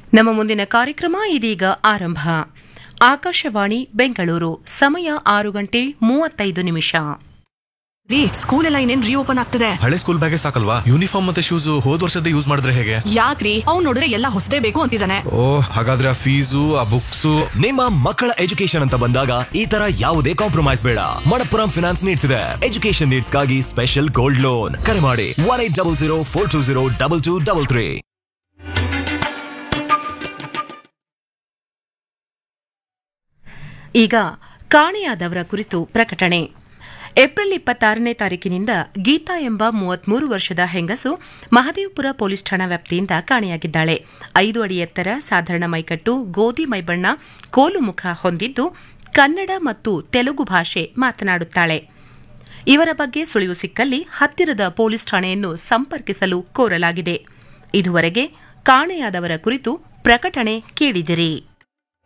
ನಮ್ಮ ಮುಂದಿನ ಕಾರ್ಯಕ್ರಮ ಇದೀಗ ಆರಂಭ ಆಕಾಶವಾಣಿ ಬೆಂಗಳೂರು ಸಮಯ ಆರು ಗಂಟೆ ಮೂವತ್ತೈದು ನಿಮಿಷ ರೀ ಸ್ಕೂಲ್ ಎಲ್ಲ ಇನ್ನೇನ್ ರೀಓಪನ್ ಆಗ್ತದೆ ಹಳೆ ಸ್ಕೂಲ್ ಬ್ಯಾಗೇ ಸಾಕಲ್ವಾ ಯೂನಿಫಾರ್ಮ್ ಮತ್ತೆ ಶೂಸ್ ಹೋದ್ ವರ್ಷದ ಯೂಸ್ ಮಾಡಿದ್ರೆ ಹೇಗೆ ಯಾಕ್ರಿ ಅವ್ನ್ ನೋಡಿದ್ರೆ ಎಲ್ಲ ಹೊಸದೇ ಬೇಕು ಅಂತಿದ್ದಾನೆ ಓ ಹಾಗಾದ್ರೆ ಆ ಫೀಸು ಆ ಬುಕ್ಸು ನಿಮ್ಮ ಮಕ್ಕಳ ಎಜುಕೇಶನ್ ಅಂತ ಬಂದಾಗ ಈ ತರ ಯಾವುದೇ ಕಾಂಪ್ರಮೈಸ್ ಬೇಡ ಮಣಪ್ಪುರಂ ಫಿನಾನ್ಸ್ ನೀಡ್ತಿದೆ ಎಜುಕೇಶನ್ ನೀಡ್ಸ್ಗಾಗಿ ಸ್ಪೆಷಲ್ ಗೋಲ್ಡ್ ಲೋನ್ ಕರೆ ಮಾಡಿ one eight double zero four two zero double two double three ಈಗ ಕಾಣೆಯಾದವರ ಕುರಿತು ಪ್ರಕಟಣೆ ಏಪ್ರಿಲ್ ಇಪ್ಪತ್ತಾರನೇ ತಾರೀಕಿನಿಂದ ಗೀತಾ ಎಂಬ ಮೂವತ್ಮೂರು ವರ್ಷದ ಹೆಂಗಸು ಮಹದೇವಪುರ ಪೊಲೀಸ್ ಠಾಣಾ ವ್ಯಾಪ್ತಿಯಿಂದ ಕಾಣೆಯಾಗಿದ್ದಾಳೆ ಐದು ಅಡಿ ಎತ್ತರ ಸಾಧಾರಣ ಮೈಕಟ್ಟು ಗೋಧಿ ಮೈಬಣ್ಣ ಕೋಲು ಮುಖ ಹೊಂದಿದ್ದು ಕನ್ನಡ ಮತ್ತು ತೆಲುಗು ಭಾಷೆ ಮಾತನಾಡುತ್ತಾಳೆ ಇವರ ಬಗ್ಗೆ ಸುಳಿವು ಸಿಕ್ಕಲ್ಲಿ ಹತ್ತಿರದ ಪೊಲೀಸ್ ಠಾಣೆಯನ್ನು ಸಂಪರ್ಕಿಸಲು ಕೋರಲಾಗಿದೆ ಇದುವರೆಗೆ ಕಾಣೆಯಾದವರ ಕುರಿತು ಪ್ರಕಟಣೆ ಕೇಳಿದಿರಿ